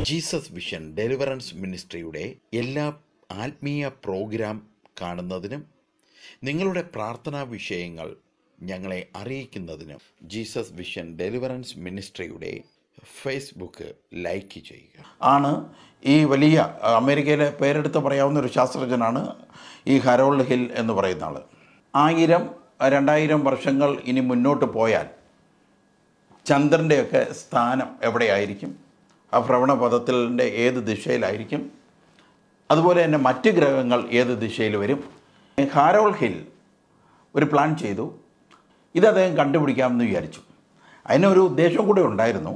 Jesus vision deliverance മിനിസ്ട്രിയുടെ എല്ലാ ആത്മീയ പ്രോഗ്രാം കാണുന്നതിനും നിങ്ങളുടെ പ്രാർത്ഥനാ വിഷയങ്ങൾ ഞങ്ങളെ അറിയിക്കുന്നതിനും ജീസസ് വിഷൻ ഡെലിവറൻസ് മിനിസ്ട്രിയുടെ ഫേസ്ബുക്ക് ലൈക്ക് ചെയ്യുക ആണ് ഈ വലിയ അമേരിക്കയിലെ പേരെടുത്ത് പറയാവുന്ന ഒരു ശാസ്ത്രജ്ഞനാണ് ഈ ഹരോൾഡ് ഹിൽ എന്ന് പറയുന്ന ആൾ ആയിരം രണ്ടായിരം വർഷങ്ങൾ ഇനി മുന്നോട്ട് പോയാൽ ചന്ദ്രൻ്റെയൊക്കെ സ്ഥാനം എവിടെയായിരിക്കും ആ ഭ്രമണപഥത്തിൻ്റെ ഏത് ദിശയിലായിരിക്കും അതുപോലെ തന്നെ മറ്റ് ഗ്രഹങ്ങൾ ഏത് ദിശയിൽ വരും ഹാരോൾ ഹിൽ ഒരു പ്ലാൻ ചെയ്തു ഇത് അദ്ദേഹം കണ്ടുപിടിക്കാമെന്ന് വിചാരിച്ചു അതിനൊരു ഉദ്ദേശം കൂടെ ഉണ്ടായിരുന്നു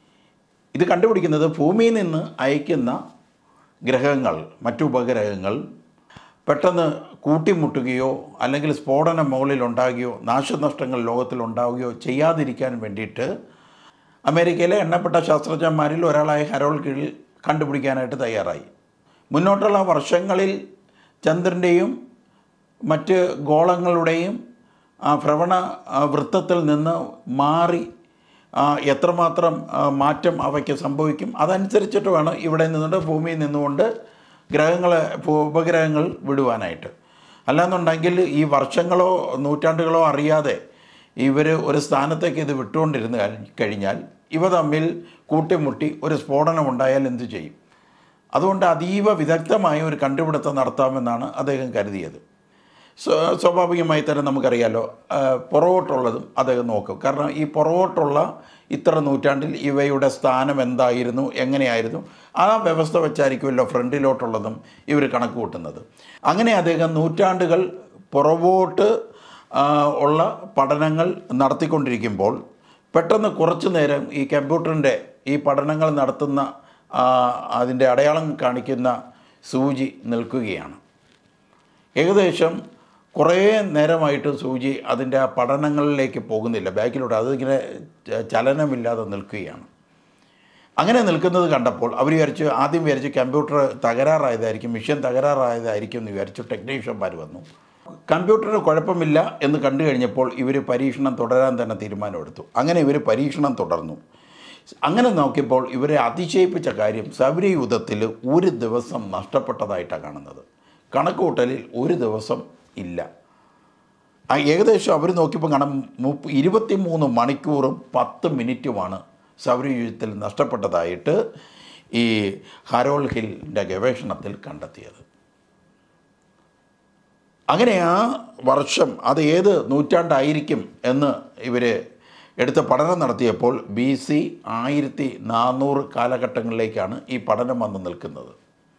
ഇത് കണ്ടുപിടിക്കുന്നത് ഭൂമിയിൽ നിന്ന് അയക്കുന്ന ഗ്രഹങ്ങൾ മറ്റു ഉപഗ്രഹങ്ങൾ പെട്ടെന്ന് കൂട്ടിമുട്ടുകയോ അല്ലെങ്കിൽ സ്ഫോടനം മുകളിൽ ഉണ്ടാകുകയോ നാശനഷ്ടങ്ങൾ ലോകത്തിൽ ഉണ്ടാവുകയോ ചെയ്യാതിരിക്കാൻ വേണ്ടിയിട്ട് അമേരിക്കയിലെ എണ്ണപ്പെട്ട ശാസ്ത്രജ്ഞന്മാരിൽ ഒരാളായ ഹരോൾ കീഴിൽ കണ്ടുപിടിക്കാനായിട്ട് തയ്യാറായി മുന്നോട്ടുള്ള വർഷങ്ങളിൽ ചന്ദ്രൻ്റെയും മറ്റ് ഗോളങ്ങളുടെയും ആ ഭ്രമണ ആ, വൃത്തത്തിൽ നിന്ന് മാറി ആ, എത്രമാത്രം ആ, മാറ്റം അവയ്ക്ക് സംഭവിക്കും അതനുസരിച്ചിട്ട് വേണം ഇവിടെ നിന്നുകൊണ്ട് ഭൂമിയിൽ നിന്നുകൊണ്ട് ഗ്രഹങ്ങളെ ഭൂ- ഉപഗ്രഹങ്ങൾ വിടുവാനായിട്ട് അല്ലാന്നുണ്ടെങ്കിൽ ഈ വർഷങ്ങളോ നൂറ്റാണ്ടുകളോ അറിയാതെ ഇവർ ഒരു സ്ഥാനത്തേക്ക് ഇത് വിട്ടുകൊണ്ടിരുന്ന് കഴി- കഴിഞ്ഞാൽ ഇവ തമ്മിൽ കൂട്ടിമുട്ടി ഒരു സ്ഫോടനം ഉണ്ടായാൽ എന്തു ചെയ്യും അതുകൊണ്ട് അതീവ വിദഗ്ധമായ ഒരു കണ്ടുപിടുത്തം നടത്താമെന്നാണ് അദ്ദേഹം കരുതിയത് സ്വ- സ്വാഭാവികമായി തന്നെ നമുക്കറിയാലോ ആ, പുറകോട്ടുള്ളതും അദ്ദേഹം നോക്കും കാരണം ഈ പുറകോട്ടുള്ള ഇത്ര നൂറ്റാണ്ടിൽ ഇവയുടെ സ്ഥാനം എന്തായിരുന്നു എങ്ങനെയായിരുന്നു ആ വ്യവസ്ഥ വെച്ചായിരിക്കുമല്ലോ ഫ്രണ്ടിലോട്ടുള്ളതും ഇവർ കണക്ക് കൂട്ടുന്നത് അങ്ങനെ അദ്ദേഹം നൂറ്റാണ്ടുകൾ പുറകോട്ട് ആ, ഉള്ള പഠനങ്ങൾ നടത്തിക്കൊണ്ടിരിക്കുമ്പോൾ പെട്ടെന്ന് കുറച്ചു നേരം ഈ കമ്പ്യൂട്ടറിൻ്റെ ഈ പഠനങ്ങൾ നടത്തുന്ന ആ, അതിൻ്റെ അടയാളം കാണിക്കുന്ന സൂചി നിൽക്കുകയാണ് ഏകദേശം കുറേ നേരമായിട്ട് സൂചി അതിൻ്റെ ആ പഠനങ്ങളിലേക്ക് പോകുന്നില്ല ബാക്കിലോട്ട് അതിങ്ങനെ ച- ചലനമില്ലാതെ നിൽക്കുകയാണ് അങ്ങനെ നിൽക്കുന്നത് കണ്ടപ്പോൾ അവർ വിചാരിച്ചു ആദ്യം വിചാരിച്ചു കമ്പ്യൂട്ടർ തകരാറായതായിരിക്കും മിഷൻ തകരാറായതായിരിക്കും എന്ന് വിചാരിച്ചു ടെക്നീഷ്യന്മാർ വന്നു കമ്പ്യൂട്ടറിന് കുഴപ്പമില്ല എന്ന് കണ്ടു കഴിഞ്ഞപ്പോൾ ഇവർ പരീക്ഷണം തുടരാൻ തന്നെ തീരുമാനമെടുത്തു അങ്ങനെ ഇവർ പരീക്ഷണം തുടർന്നു അങ്ങനെ നോക്കിയപ്പോൾ ഇവരെ അതിശയിപ്പിച്ച കാര്യം സൗരയൂഥത്തിൽ ഒരു ദിവസം നഷ്ടപ്പെട്ടതായിട്ടാണ് കാണുന്നത് കണക്കുകൂട്ടലിൽ ഒരു ദിവസം ഇല്ല ആ ഏകദേശം അവർ നോക്കിയപ്പോൾ കാണാം മുപ്പ ഇരുപത്തി മൂന്ന് മണിക്കൂറും പത്ത് മിനിറ്റുമാണ് സൗരയൂഥത്തിൽ നഷ്ടപ്പെട്ടതായിട്ട് ഈ ഹരോൾ ഹിലിൻ്റെ ഗവേഷണത്തിൽ കണ്ടെത്തിയത് അങ്ങനെ ആ വർഷം അത് ഏത് നൂറ്റാണ്ടായിരിക്കും എന്ന് ഇവർ എടുത്ത പഠനം നടത്തിയപ്പോൾ ബി സി ആയിരത്തി നാനൂറ് കാലഘട്ടങ്ങളിലേക്കാണ് ഈ പഠനം വന്ന് നിൽക്കുന്നത്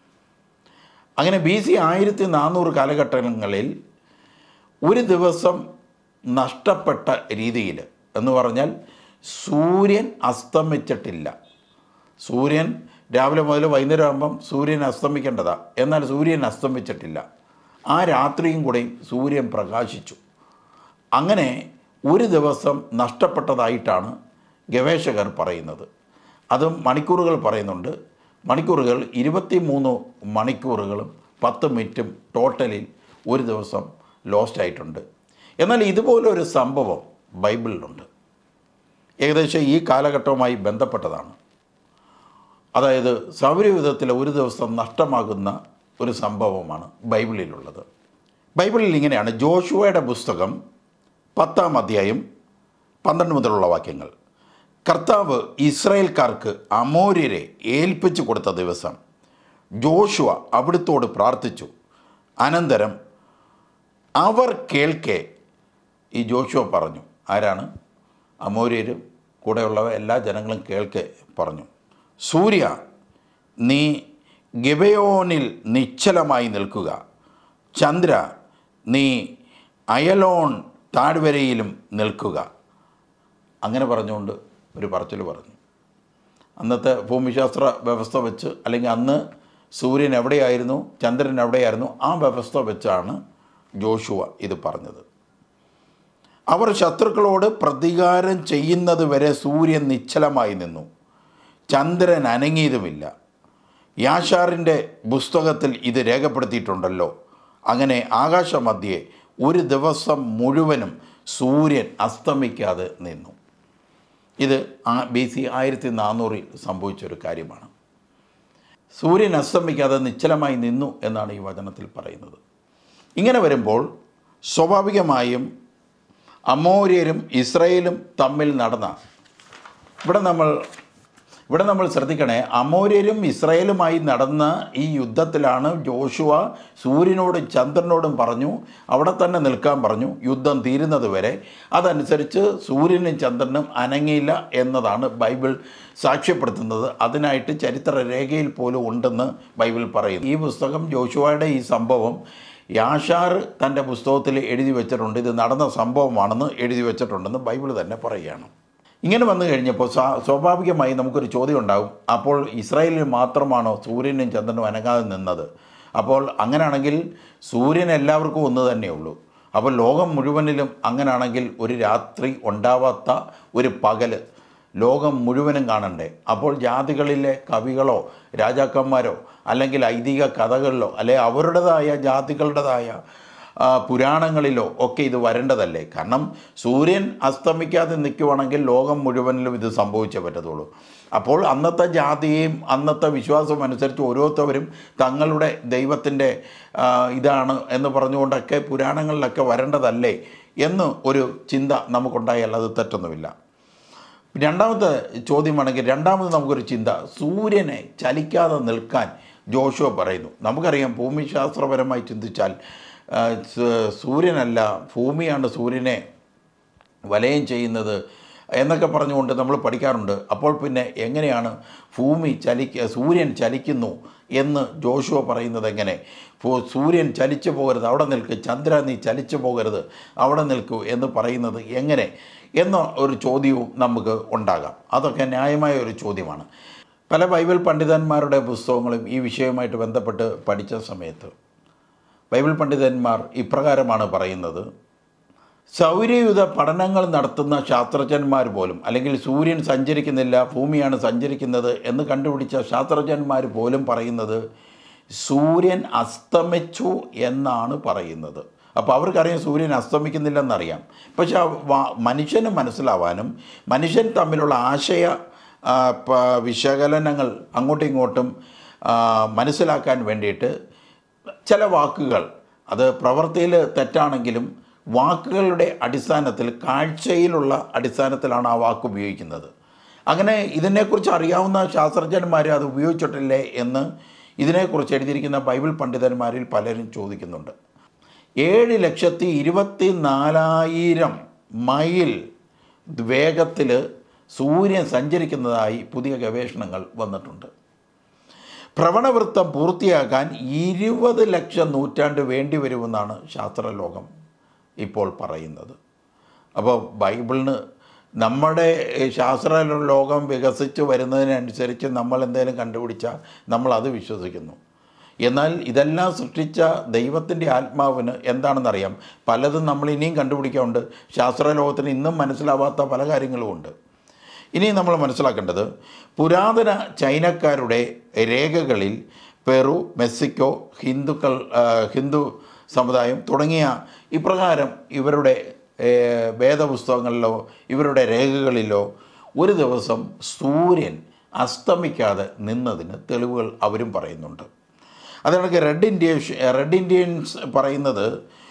അങ്ങനെ ബി സി ആയിരത്തി നാനൂറ് കാലഘട്ടങ്ങളിൽ ഒരു ദിവസം നഷ്ടപ്പെട്ട രീതിയിൽ എന്ന് പറഞ്ഞാൽ സൂര്യൻ അസ്തമിച്ചിട്ടില്ല സൂര്യൻ രാവിലെ മുതൽ വൈകുന്നേരം ആകുമ്പം സൂര്യൻ അസ്തമിക്കേണ്ടതാണ് എന്നാൽ സൂര്യൻ അസ്തമിച്ചിട്ടില്ല ആ രാത്രിയും കൂടെയും സൂര്യൻ പ്രകാശിച്ചു അങ്ങനെ ഒരു ദിവസം നഷ്ടപ്പെട്ടതായിട്ടാണ് ഗവേഷകർ പറയുന്നത് അതും മണിക്കൂറുകൾ പറയുന്നുണ്ട് മണിക്കൂറുകൾ ഇരുപത്തി മൂന്ന് മണിക്കൂറുകളും പത്ത് മിനിറ്റും ടോട്ടലിൽ ഒരു ദിവസം ലോസ്റ്റ് ആയിട്ടുണ്ട് എന്നാൽ ഇതുപോലൊരു സംഭവം ബൈബിളിലുണ്ട് ഏകദേശം ഈ കാലഘട്ടവുമായി ബന്ധപ്പെട്ടതാണ് അതായത് സൗരയുധത്തിൽ ഒരു ദിവസം നഷ്ടമാകുന്ന ഒരു സംഭവമാണ് ബൈബിളിലുള്ളത് ബൈബിളിൽ ഇങ്ങനെയാണ് ജോഷുവയുടെ പുസ്തകം പത്താം അധ്യായം പന്ത്രണ്ട് മുതലുള്ള വാക്യങ്ങൾ കർത്താവ് ഇസ്രായേൽക്കാർക്ക് അമോര്യരെ ഏൽപ്പിച്ചു കൊടുത്ത ദിവസം ജോഷുവ അവിടുത്തോട് പ്രാർത്ഥിച്ചു അനന്തരം അവർ കേൾക്കെ ഈ ജോഷുവ പറഞ്ഞു ആരാണ് അമോര്യരും കൂടെയുള്ള എല്ലാ ജനങ്ങളും കേൾക്കെ പറഞ്ഞു സൂര്യ നീ ഗിബയോനിൽ നിശ്ചലമായി നിൽക്കുക ചന്ദ്ര നീ അയലോൺ താഴ്വരയിലും നിൽക്കുക അങ്ങനെ പറഞ്ഞുകൊണ്ട് ഒരു പറച്ചിൽ പറഞ്ഞു അന്നത്തെ ഭൂമിശാസ്ത്ര വ്യവസ്ഥ വെച്ച് അല്ലെങ്കിൽ അന്ന് സൂര്യൻ എവിടെയായിരുന്നു ചന്ദ്രൻ എവിടെയായിരുന്നു ആ വ്യവസ്ഥ വെച്ചാണ് ജോഷുവ ഇത് പറഞ്ഞത് അവർ ശത്രുക്കളോട് പ്രതികാരം ചെയ്യുന്നത് വരെ സൂര്യൻ നിശ്ചലമായി നിന്നു ചന്ദ്രൻ അനങ്ങിയതുമില്ല യാഷാറിൻ്റെ പുസ്തകത്തിൽ ഇത് രേഖപ്പെടുത്തിയിട്ടുണ്ടല്ലോ അങ്ങനെ ആകാശമധ്യേ ഒരു ദിവസം മുഴുവനും സൂര്യൻ അസ്തമിക്കാതെ നിന്നു ഇത് ആ ബി സി ആയിരത്തി നാനൂറിൽ സംഭവിച്ചൊരു കാര്യമാണ് സൂര്യൻ അസ്തമിക്കാതെ നിശ്ചലമായി നിന്നു എന്നാണ് ഈ വചനത്തിൽ പറയുന്നത് ഇങ്ങനെ വരുമ്പോൾ സ്വാഭാവികമായും അമോര്യരും ഇസ്രയേലും തമ്മിൽ നടന്ന ഇവിടെ നമ്മൾ ഇവിടെ നമ്മൾ ശ്രദ്ധിക്കണേ അമോര്യരും ഇസ്രയേലുമായി നടന്ന ഈ യുദ്ധത്തിലാണ് ജോഷുവ സൂര്യനോടും ചന്ദ്രനോടും പറഞ്ഞു അവിടെ തന്നെ നിൽക്കാൻ പറഞ്ഞു യുദ്ധം തീരുന്നത് വരെ അതനുസരിച്ച് സൂര്യനും ചന്ദ്രനും അനങ്ങിയില്ല എന്നതാണ് ബൈബിൾ സാക്ഷ്യപ്പെടുത്തുന്നത് അതിനായിട്ട് ചരിത്ര രേഖയിൽ പോലും ഉണ്ടെന്ന് ബൈബിൾ പറയുന്നു ഈ പുസ്തകം ജോഷുവയുടെ ഈ സംഭവം യാഷാർ തൻ്റെ പുസ്തകത്തിൽ എഴുതി വെച്ചിട്ടുണ്ട് ഇത് നടന്ന സംഭവമാണെന്ന് എഴുതി വെച്ചിട്ടുണ്ടെന്ന് ബൈബിൾ തന്നെ പറയുകയാണ് ഇങ്ങനെ വന്നു കഴിഞ്ഞപ്പോൾ സ്വാ- സ്വാഭാവികമായി നമുക്കൊരു ചോദ്യം ഉണ്ടാകും അപ്പോൾ ഇസ്രായേലിൽ മാത്രമാണോ സൂര്യനും ചന്ദ്രനും അനങ്ങാതെ നിന്നത് അപ്പോൾ അങ്ങനെയാണെങ്കിൽ സൂര്യൻ എല്ലാവർക്കും ഒന്ന് തന്നെയുള്ളൂ അപ്പോൾ ലോകം മുഴുവനിലും അങ്ങനെയാണെങ്കിൽ ഒരു രാത്രി ഉണ്ടാവാത്ത ഒരു പകല് ലോകം മുഴുവനും കാണണ്ടേ അപ്പോൾ ജാതികളിലെ കവികളോ രാജാക്കന്മാരോ അല്ലെങ്കിൽ ഐതിഹ്യ കഥകളിലോ അല്ലെ അവരുടേതായ ജാതികളുടേതായ ആ, പുരാണങ്ങളിലോ ഒക്കെ ഇത് വരേണ്ടതല്ലേ കാരണം സൂര്യൻ അസ്തമിക്കാതെ നിൽക്കുവാണെങ്കിൽ ലോകം മുഴുവനിലും ഇത് സംഭവിച്ചേ പറ്റത്തുള്ളൂ അപ്പോൾ അന്നത്തെ ജാതിയെയും അന്നത്തെ വിശ്വാസവും അനുസരിച്ച് ഓരോരുത്തവരും തങ്ങളുടെ ദൈവത്തിൻ്റെ ആ, ഇതാണ് എന്ന് പറഞ്ഞുകൊണ്ടൊക്കെ പുരാണങ്ങളിലൊക്കെ വരേണ്ടതല്ലേ എന്ന് ഒരു ചിന്ത നമുക്കുണ്ടായാൽ അത് തെറ്റൊന്നുമില്ല രണ്ടാമത്തെ ചോദ്യമാണെങ്കിൽ രണ്ടാമത് നമുക്കൊരു ചിന്ത സൂര്യനെ ചലിക്കാതെ നിൽക്കാൻ ജോഷുവ പറയുന്നു നമുക്കറിയാം ഭൂമിശാസ്ത്രപരമായി ചിന്തിച്ചാൽ ആ, സ- സൂര്യനല്ല ഭൂമിയാണ് സൂര്യനെ വലയം ചെയ്യുന്നത് എന്നൊക്കെ പറഞ്ഞുകൊണ്ട് നമ്മൾ പഠിക്കാറുണ്ട് അപ്പോൾ പിന്നെ എങ്ങനെയാണ് ഭൂമി ചലിക്ക സൂര്യൻ ചലിക്കുന്നു എന്ന് ജോഷുവ പറയുന്നത് എങ്ങനെ ഭൂ- സൂര്യൻ ചലിച്ചു പോകരുത് അവിടെ നിൽക്ക് ചന്ദ്ര നീ ചലിച്ചു പോകരുത് അവിടെ നിൽക്കൂ എന്ന് പറയുന്നത് എങ്ങനെ എന്ന ഒരു ചോദ്യവും നമുക്ക് ഉണ്ടാകാം അതൊക്കെ ന്യായമായ ഒരു ചോദ്യമാണ് പല ബൈബിൾ പണ്ഡിതന്മാരുടെ പുസ്തകങ്ങളും ഈ വിഷയവുമായിട്ട് ബന്ധപ്പെട്ട് പഠിച്ച സമയത്ത് ബൈബിൾ പണ്ഡിതന്മാർ ഇപ്രകാരമാണ് പറയുന്നത് സൗരയുധ പഠനങ്ങൾ നടത്തുന്ന ശാസ്ത്രജ്ഞന്മാർ പോലും അല്ലെങ്കിൽ സൂര്യൻ സഞ്ചരിക്കുന്നില്ല ഭൂമിയാണ് സഞ്ചരിക്കുന്നത് എന്ന് കണ്ടുപിടിച്ച ശാസ്ത്രജ്ഞന്മാർ പോലും പറയുന്നത് സൂര്യൻ അസ്തമിച്ചു എന്നാണ് പറയുന്നത് അപ്പോൾ അവർക്കറിയാം സൂര്യൻ അസ്തമിക്കുന്നില്ലെന്നറിയാം പക്ഷെ ആ വാ- മനുഷ്യന് മനസ്സിലാവാനും മനുഷ്യൻ തമ്മിലുള്ള ആശയ ആ, പ- വിശകലനങ്ങൾ അങ്ങോട്ടും ഇങ്ങോട്ടും ആ, മനസ്സിലാക്കാൻ വേണ്ടിയിട്ട് ചില വാക്കുകൾ അത് പ്രവൃത്തിയിൽ തെറ്റാണെങ്കിലും വാക്കുകളുടെ അടിസ്ഥാനത്തിൽ കാഴ്ചയിലുള്ള അടിസ്ഥാനത്തിലാണ് ആ വാക്ക് ഉപയോഗിക്കുന്നത് അങ്ങനെ ഇതിനെക്കുറിച്ച് അറിയാവുന്ന ശാസ്ത്രജ്ഞന്മാർ അത് ഉപയോഗിച്ചിട്ടില്ലേ എന്ന് ഇതിനെക്കുറിച്ച് എഴുതിയിരിക്കുന്ന ബൈബിൾ പണ്ഡിതന്മാരിൽ പലരും ചോദിക്കുന്നുണ്ട് ഏഴ് ലക്ഷത്തി ഇരുപത്തി നാലായിരം മൈൽ വേഗത്തിൽ സൂര്യൻ സഞ്ചരിക്കുന്നതായി പുതിയ ഗവേഷണങ്ങൾ വന്നിട്ടുണ്ട് ഭ്രമണവൃത്തം പൂർത്തിയാക്കാൻ ഇരുപത് ലക്ഷം നൂറ്റാണ്ട് വേണ്ടി വരുമെന്നാണ് ശാസ്ത്രലോകം ഇപ്പോൾ പറയുന്നത് അപ്പോൾ ബൈബിളിന് നമ്മുടെ ഈ ശാസ്ത്ര ലോകം വികസിച്ച് വരുന്നതിനനുസരിച്ച് നമ്മൾ എന്തെങ്കിലും കണ്ടുപിടിച്ചാൽ നമ്മൾ അത് വിശ്വസിക്കുന്നു എന്നാൽ ഇതെല്ലാം സൃഷ്ടിച്ച ദൈവത്തിൻ്റെ ആത്മാവിന് എന്താണെന്നറിയാം പലതും നമ്മൾ ഇനിയും കണ്ടുപിടിക്കാറുണ്ട് ശാസ്ത്രലോകത്തിന് ഇന്നും മനസ്സിലാവാത്ത പല കാര്യങ്ങളുമുണ്ട് ഇനി നമ്മൾ മനസ്സിലാക്കേണ്ടത് പുരാതന ചൈനക്കാരുടെ രേഖകളിൽ പെറു മെക്സിക്കോ ഹിന്ദുക്കൾ ആ, ഹിന്ദു സമുദായം തുടങ്ങിയ ഇപ്രകാരം ഇവരുടെ ഏ, വേദപുസ്തകങ്ങളിലോ ഇവരുടെ രേഖകളിലോ ഒരു ദിവസം സൂര്യൻ അസ്തമിക്കാതെ നിന്നതിന് തെളിവുകൾ അവരും പറയുന്നുണ്ട് അതുകണക്ക് റെഡ് ഇന്ത്യൻസ് റെഡ് ഇന്ത്യൻസ് പറയുന്നത്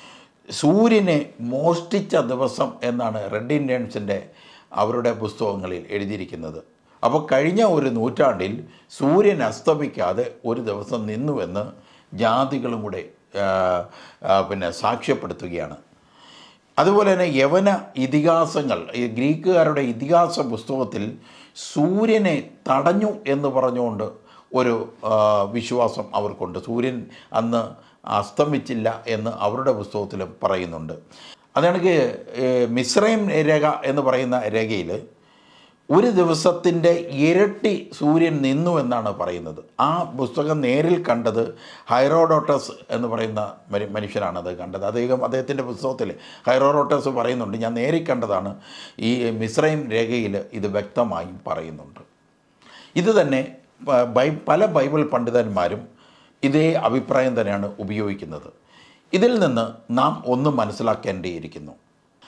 സൂര്യനെ മോഷ്ടിച്ച ദിവസം എന്നാണ് റെഡ് ഇന്ത്യൻസിൻ്റെ അവരുടെ പുസ്തകങ്ങളിൽ എഴുതിയിരിക്കുന്നത് അപ്പോൾ കഴിഞ്ഞ ഒരു നൂറ്റാണ്ടിൽ സൂര്യൻ അസ്തമിക്കാതെ ഒരു ദിവസം നിന്നുവെന്ന് ജാതികളും കൂടെ ആ, ആ, പിന്നെ സാക്ഷ്യപ്പെടുത്തുകയാണ് അതുപോലെ തന്നെ യവന ഇതിഹാസങ്ങൾ ഈ ഗ്രീക്കുകാരുടെ ഇതിഹാസ പുസ്തകത്തിൽ സൂര്യനെ തടഞ്ഞു എന്ന് പറഞ്ഞുകൊണ്ട് ഒരു ആ, വിശ്വാസം അവർക്കുണ്ട് സൂര്യൻ അന്ന് അസ്തമിച്ചില്ല എന്ന് അവരുടെ പുസ്തകത്തിലും പറയുന്നുണ്ട് അതാണെങ്കിൽ മിശ്രയും രേഖ എന്ന് പറയുന്ന രേഖയിൽ ഒരു ദിവസത്തിൻ്റെ ഇരട്ടി സൂര്യൻ നിന്നു എന്നാണ് പറയുന്നത് ആ പുസ്തകം നേരിൽ കണ്ടത് ഹൈറോഡോട്ടസ് എന്ന് പറയുന്ന മനി- മനുഷ്യനാണത് കണ്ടത് അദ്ദേഹം അദ്ദേഹത്തിൻ്റെ പുസ്തകത്തിൽ ഹൈറോഡോട്ടസ് പറയുന്നുണ്ട് ഞാൻ നേരിൽ കണ്ടതാണ് ഈ മിശ്രയും രേഖയിൽ ഇത് വ്യക്തമായും പറയുന്നുണ്ട് ഇത് തന്നെ പ- ബൈ പല ബൈബിൾ പണ്ഡിതന്മാരും ഇതേ അഭിപ്രായം തന്നെയാണ് ഉപയോഗിക്കുന്നത് ഇതിൽ നിന്ന് നാം ഒന്ന് മനസ്സിലാക്കേണ്ടിയിരിക്കുന്നു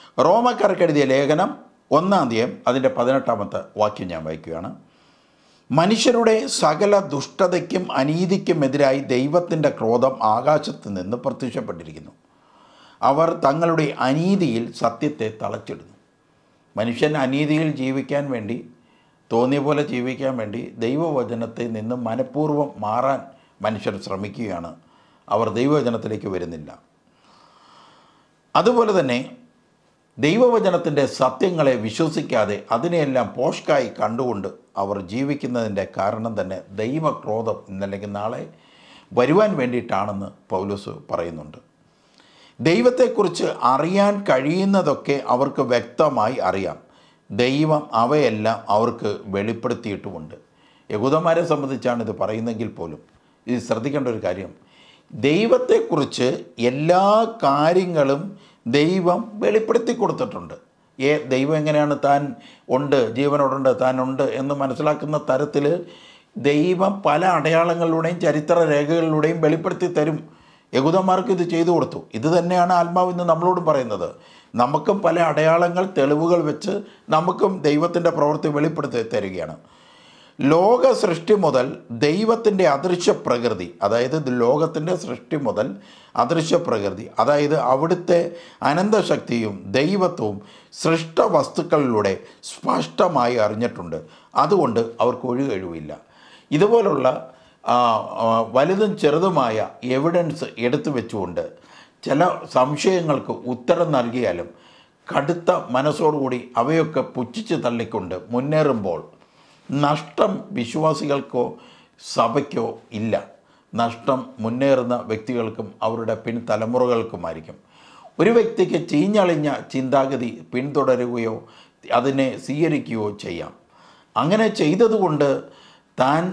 റോമക്കാർക്ക് എഴുതിയ ലേഖനം ഒന്നാം തീയം അതിൻ്റെ പതിനെട്ടാമത്തെ വാക്യം ഞാൻ വായിക്കുകയാണ് മനുഷ്യരുടെ സകല ദുഷ്ടതയ്ക്കും അനീതിക്കുമെതിരായി ദൈവത്തിൻ്റെ ക്രോധം ആകാശത്ത് നിന്ന് പ്രത്യക്ഷപ്പെട്ടിരിക്കുന്നു അവർ തങ്ങളുടെ അനീതിയിൽ സത്യത്തെ തളച്ചിടുന്നു മനുഷ്യൻ അനീതിയിൽ ജീവിക്കാൻ വേണ്ടി തോന്നിയ പോലെ ജീവിക്കാൻ വേണ്ടി ദൈവവചനത്തിൽ നിന്ന് മനഃപൂർവ്വം മാറാൻ മനുഷ്യർ ശ്രമിക്കുകയാണ് അവർ ദൈവവചനത്തിലേക്ക് വരുന്നില്ല അതുപോലെ തന്നെ ദൈവവചനത്തിൻ്റെ സത്യങ്ങളെ വിശ്വസിക്കാതെ അതിനെയെല്ലാം പോഷ്കായി കണ്ടുകൊണ്ട് അവർ ജീവിക്കുന്നതിൻ്റെ കാരണം തന്നെ ദൈവക്രോധം ഇന്നല്ലെങ്കിൽ നാളെ വരുവാൻ വേണ്ടിയിട്ടാണെന്ന് പൗലോസ് പറയുന്നുണ്ട് ദൈവത്തെക്കുറിച്ച് അറിയാൻ കഴിയുന്നതൊക്കെ അവർക്ക് വ്യക്തമായി അറിയാം ദൈവം അവയെല്ലാം അവർക്ക് വെളിപ്പെടുത്തിയിട്ടുമുണ്ട് യഹൂദന്മാരെ സംബന്ധിച്ചാണ് ഇത് പറയുന്നെങ്കിൽ പോലും ഇത് ശ്രദ്ധിക്കേണ്ട ഒരു കാര്യം ദൈവത്തെക്കുറിച്ച് എല്ലാ കാര്യങ്ങളും ദൈവം വെളിപ്പെടുത്തി കൊടുത്തിട്ടുണ്ട് ഏ ദൈവം എങ്ങനെയാണ് താൻ ഉണ്ട് ജീവനോടുണ്ട് താൻ ഉണ്ട് എന്ന് മനസ്സിലാക്കുന്ന തരത്തിൽ ദൈവം പല അടയാളങ്ങളിലൂടെയും ചരിത്ര രേഖകളിലൂടെയും വെളിപ്പെടുത്തി തരും യഹൂദന്മാർക്ക് ഇത് ചെയ്തു കൊടുത്തു ഇത് തന്നെയാണ് ആത്മാവ് ഇന്ന് നമ്മളോടും പറയുന്നത് നമുക്കും പല അടയാളങ്ങൾ തെളിവുകൾ വെച്ച് നമുക്കും ദൈവത്തിൻ്റെ പ്രവൃത്തി വെളിപ്പെടുത്തി തരികയാണ് ലോക സൃഷ്ടി മുതൽ ദൈവത്തിൻ്റെ അദൃശ്യ പ്രകൃതി അതായത് ഇത് ലോകത്തിൻ്റെ സൃഷ്ടി മുതൽ അദൃശ്യ പ്രകൃതി അതായത് അവിടുത്തെ അനന്തശക്തിയും ദൈവത്വവും സൃഷ്ട വസ്തുക്കളിലൂടെ സ്പഷ്ടമായി അറിഞ്ഞിട്ടുണ്ട് അതുകൊണ്ട് അവർക്ക് ഒഴുകഴിവില്ല ഇതുപോലുള്ള ആ, ആ, വലുതും ചെറുതുമായ എവിഡൻസ് എടുത്തു വെച്ചുകൊണ്ട് ചില സംശയങ്ങൾക്ക് ഉത്തരം നൽകിയാലും കടുത്ത മനസ്സോടുകൂടി അവയൊക്കെ പുച്ഛിച്ച് തള്ളിക്കൊണ്ട് മുന്നേറുമ്പോൾ നഷ്ടം വിശ്വാസികൾക്കോ സഭയ്ക്കോ ഇല്ല നഷ്ടം മുന്നേറുന്ന വ്യക്തികൾക്കും അവരുടെ പിൻതലമുറകൾക്കുമായിരിക്കും ഒരു വ്യക്തിക്ക് ചീഞ്ഞളിഞ്ഞ ചിന്താഗതി പിന്തുടരുകയോ അതിനെ സ്വീകരിക്കുകയോ ചെയ്യാം അങ്ങനെ ചെയ്തതുകൊണ്ട് താൻ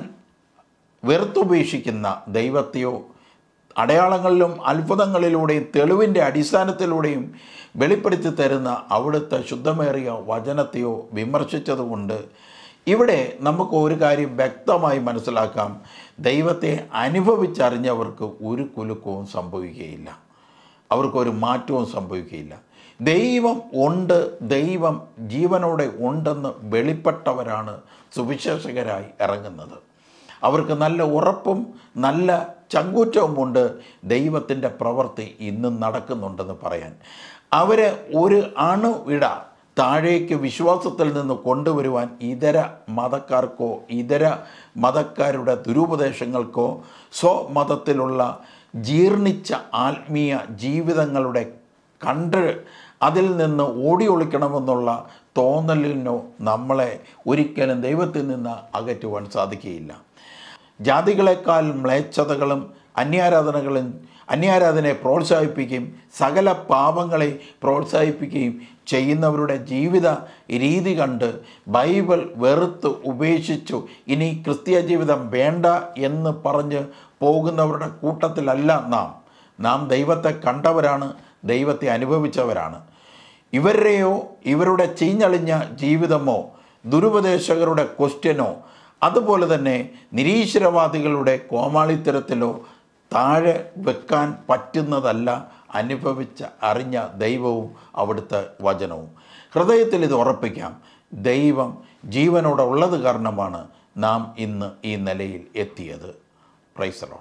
വെറുത്തുപേക്ഷിക്കുന്ന ദൈവത്തെയോ അടയാളങ്ങളിലും അത്ഭുതങ്ങളിലൂടെയും തെളിവിൻ്റെ അടിസ്ഥാനത്തിലൂടെയും വെളിപ്പെടുത്തി തരുന്ന അവിടുത്തെ ശുദ്ധമേറിയ വചനത്തെയോ വിമർശിച്ചതുകൊണ്ട് ഇവിടെ നമുക്ക് ഒരു കാര്യം വ്യക്തമായി മനസ്സിലാക്കാം ദൈവത്തെ അനുഭവിച്ചറിഞ്ഞവർക്ക് ഒരു കുലുക്കവും സംഭവിക്കുകയില്ല അവർക്കൊരു മാറ്റവും സംഭവിക്കുകയില്ല ദൈവം ഉണ്ട് ദൈവം ജീവനോടെ ഉണ്ടെന്ന് വെളിപ്പെട്ടവരാണ് സുവിശേഷകരായി ഇറങ്ങുന്നത് അവർക്ക് നല്ല ഉറപ്പും നല്ല ചങ്കൂറ്റവുമുണ്ട് ദൈവത്തിൻ്റെ പ്രവൃത്തി ഇന്നും നടക്കുന്നുണ്ടെന്ന് പറയാൻ അവരെ ഒരു അണു ഇട താഴേക്ക് വിശ്വാസത്തിൽ നിന്ന് കൊണ്ടുവരുവാൻ ഇതര മതക്കാർക്കോ ഇതര മതക്കാരുടെ ദുരുപദേശങ്ങൾക്കോ സ്വമതത്തിലുള്ള ജീർണിച്ച ആത്മീയ ജീവിതങ്ങളുടെ കണ്ട് അതിൽ നിന്ന് ഓടി ഒളിക്കണമെന്നുള്ള തോന്നലിനോ നമ്മളെ ഒരിക്കലും ദൈവത്തിൽ നിന്ന് അകറ്റുവാൻ സാധിക്കുകയില്ല ജാതികളെക്കാൾ മ്ലേച്ഛതകളും അന്യാരാധനകളും അന്യാരാധനയെ പ്രോത്സാഹിപ്പിക്കുകയും സകല പാപങ്ങളെ പ്രോത്സാഹിപ്പിക്കുകയും ചെയ്യുന്നവരുടെ ജീവിത രീതി കണ്ട് ബൈബിൾ വെറുത്ത് ഉപേക്ഷിച്ചു ഇനി ക്രിസ്തീയ ജീവിതം വേണ്ട എന്ന് പറഞ്ഞ് പോകുന്നവരുടെ കൂട്ടത്തിലല്ല നാം നാം ദൈവത്തെ കണ്ടവരാണ് ദൈവത്തെ അനുഭവിച്ചവരാണ് ഇവരുടെയോ ഇവരുടെ ചീഞ്ഞളിഞ്ഞ ജീവിതമോ ദുരുപദേശകരുടെ ക്വസ്റ്റ്യനോ അതുപോലെ തന്നെ നിരീശ്വരവാദികളുടെ കോമാളിത്തരത്തിലോ താഴെ വെക്കാൻ പറ്റുന്നതല്ല അനുഭവിച്ച അറിഞ്ഞ ദൈവവും അവിടുത്തെ വചനവും ഹൃദയത്തിൽ ഇത് ഉറപ്പിക്കാം ദൈവം ജീവനോടെ ഉള്ളത് കാരണമാണ് നാം ഇന്ന് ഈ നിലയിൽ എത്തിയത് പ്രൈസറോൺ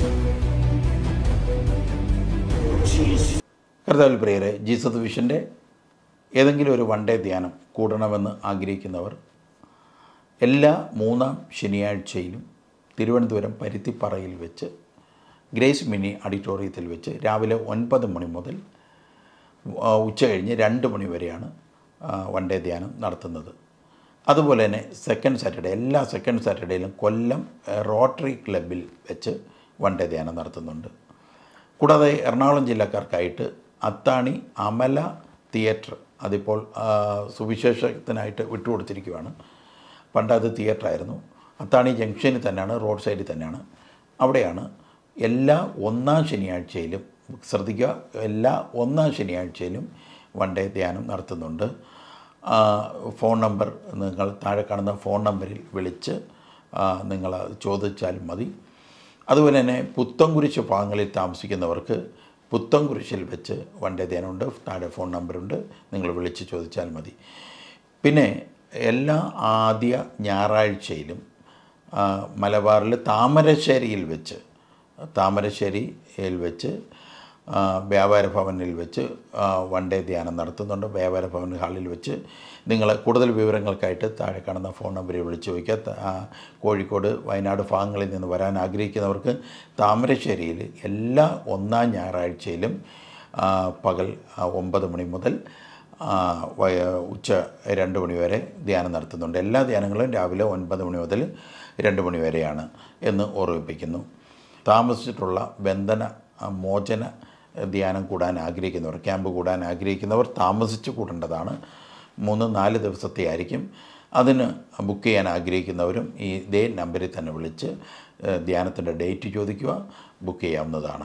കർത്താവിൽ പ്രിയരെ ജീസസ് വിഷൻ്റെ ഏതെങ്കിലും ഒരു വൺ ഡേ ധ്യാനം കൂടണമെന്ന് ആഗ്രഹിക്കുന്നവർ എല്ലാ മൂന്നാം ശനിയാഴ്ചയിലും തിരുവനന്തപുരം പരുത്തിപ്പാറയിൽ വെച്ച് ഗ്രേസ് മിനി ഓഡിറ്റോറിയത്തിൽ വെച്ച് രാവിലെ ഒൻപത് മണി മുതൽ ആ, ഉച്ച കഴിഞ്ഞ് രണ്ട് മണി വരെയാണ് വൺ ഡേ ധ്യാനം നടത്തുന്നത് അതുപോലെ തന്നെ സെക്കൻഡ് സാറ്റർഡേ എല്ലാ സെക്കൻഡ് സാറ്റർഡേയിലും കൊല്ലം ആ, റോട്ടറി ക്ലബിൽ വെച്ച് വൺ ഡേ ധ്യാനം നടത്തുന്നുണ്ട് കൂടാതെ എറണാകുളം ജില്ലക്കാർക്കായിട്ട് അത്താണി അമല തിയേറ്റർ അതിപ്പോൾ ആ, സുവിശേഷത്തിനായിട്ട് വിട്ടുകൊടുത്തിരിക്കുകയാണ് പണ്ട് അത് തിയേറ്ററായിരുന്നു അത്താണി ജംഗ്ഷനിൽ തന്നെയാണ് റോഡ് സൈഡിൽ തന്നെയാണ് അവിടെയാണ് എല്ലാ ഒന്നാം ശനിയാഴ്ചയിലും ശ്രദ്ധിക്കുക എല്ലാ ഒന്നാം ശനിയാഴ്ചയിലും വൺ ഡേ ധ്യാനം നടത്തുന്നുണ്ട് ആ, ഫോൺ നമ്പർ നിങ്ങൾ താഴെ കാണുന്ന ഫോൺ നമ്പറിൽ വിളിച്ച് ആ, നിങ്ങൾ ചോദിച്ചാൽ മതി അതുപോലെ തന്നെ പുത്തൻകുരിശ് ഭാഗങ്ങളിൽ താമസിക്കുന്നവർക്ക് പുത്തൻകുരിശിൽ വെച്ച് വൺ ഡേ ധ്യാനമുണ്ട് താഴെ ഫോൺ നമ്പറുണ്ട് നിങ്ങൾ വിളിച്ച് ചോദിച്ചാൽ മതി പിന്നെ എല്ലാ ആദ്യ ഞായറാഴ്ചയിലും ആ, മലബാറിൽ താമരശ്ശേരിയിൽ വെച്ച് താമരശ്ശേരിയിൽ വെച്ച് ആ, വ്യാപാര ഭവനിൽ വെച്ച് ആ, വൺ ഡേ ധ്യാനം നടത്തുന്നുണ്ട് വ്യാപാര ഭവൻ ഹാളിൽ വെച്ച് നിങ്ങൾ കൂടുതൽ വിവരങ്ങൾക്കായിട്ട് താഴെ കാണുന്ന ഫോൺ നമ്പറിൽ വിളിച്ച് ചോദിക്കുക ത- ആ, കോഴിക്കോട് വയനാട് ഭാഗങ്ങളിൽ നിന്ന് വരാൻ ആഗ്രഹിക്കുന്നവർക്ക് താമരശ്ശേരിയിൽ എല്ലാ ഒന്നാം ഞായറാഴ്ചയിലും ആ, പകൽ ആ, ഒമ്പത് മണി മുതൽ ആ, വയ- ഉച്ച രണ്ട് മണി വരെ ധ്യാനം നടത്തുന്നുണ്ട് എല്ലാ ധ്യാനങ്ങളും രാവിലെ ഒൻപത് മണി മുതൽ രണ്ട് മണി വരെയാണ് എന്ന് ഓർമ്മിപ്പിക്കുന്നു താമസിച്ചിട്ടുള്ള ബന്ധന ആ, മോചന ധ്യാനം കൂടാൻ ആഗ്രഹിക്കുന്നവർ ക്യാമ്പ് കൂടാൻ ആഗ്രഹിക്കുന്നവർ താമസിച്ച് കൂടേണ്ടതാണ് മൂന്ന് നാല് ദിവസത്തെ ആയിരിക്കും അതിന് ബുക്ക് ചെയ്യാൻ ആഗ്രഹിക്കുന്നവരും ഈ ഇതേ നമ്പറിൽ തന്നെ വിളിച്ച് ഏഹ്, ധ്യാനത്തിൻ്റെ ഡേറ്റ് ചോദിക്കുക ബുക്ക് ചെയ്യാവുന്നതാണ്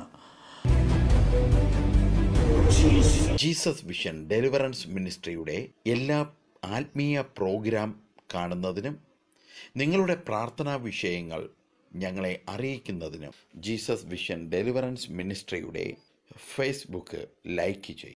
ജീസസ് വിഷൻ ഡെലിവറൻസ് മിനിസ്ട്രിയുടെ എല്ലാ ആത്മീയ പ്രോഗ്രാം കാണുന്നതിനും നിങ്ങളുടെ പ്രാർത്ഥനാ വിഷയങ്ങൾ ഞങ്ങളെ അറിയിക്കുന്നതിനും ജീസസ് വിഷൻ ഡെലിവറൻസ് മിനിസ്ട്രിയുടെ ഫേസ്ബുക്ക് ലൈക്ക് ചെയ്യും